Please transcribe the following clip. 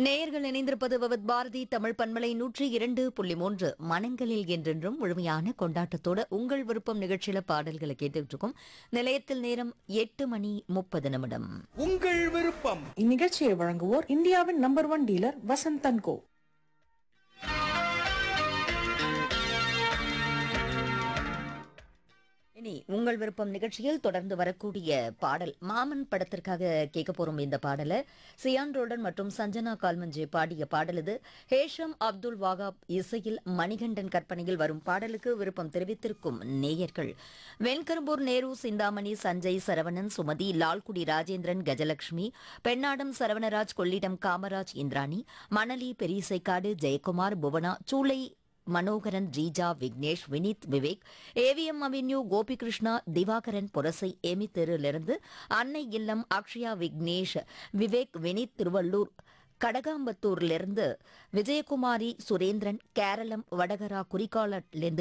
நேயர்கள் இணைந்திருப்பது விவத் பாரதி தமிழ் பன்மலை நூற்றி இரண்டு புள்ளி மூன்று மனங்களில் என்றென்றும் முழுமையான கொண்டாட்டத்தோட உங்கள் விருப்பம் நிகழ்ச்சியில பாடல்களை கேட்டுட்டு இருக்கோம் நிலையத்தில் நேரம் எட்டு மணி முப்பது நிமிடம் உங்கள் விருப்பம் இந்நிகழ்ச்சியை வழங்குவோர் இந்தியாவின் number one dealer Vasanthan co இனி உங்கள் விருப்பம் நிகழ்ச்சியில் தொடர்ந்து வரக்கூடிய பாடல் மாமன் படத்திற்காக கேட்க போறோம் இந்த பாடலை சியான் ரோடன் மற்றும் சஞ்சனா கால்மஞ்சே பாடிய பாடல் இது ஹேஷம் அப்துல் வாகாப் இசையில் மணிகண்டன் கற்பனையில் வரும் பாடலுக்கு விருப்பம் தெரிவித்திருக்கும் நேயர்கள் வெண்கரும்பூர் நேரு சிந்தாமணி சஞ்சய் சரவணன் சுமதி லால்குடி ராஜேந்திரன் கஜலட்சுமி பெண்ணாடம் சரவணராஜ் கொள்ளிடம் காமராஜ் இந்திராணி மணலி பெரியசைக்காடு ஜெயக்குமார் புவனா சூளை மனோகரன் ரீஜா விக்னேஷ் வினித் விவேக் ஏவிஎம் அவென்யூ கோபிகிருஷ்ணா திவாகரன் புரசை எமி தெருவிலிருந்து அன்னை இல்லம் அக்ஷயா விக்னேஷ் விவேக் வினித் திருவள்ளூர் கடகாம்பத்தூரிலிருந்து விஜயகுமாரி சுரேந்திரன் கேரளம் வடகரா குறிக்காலிலிருந்து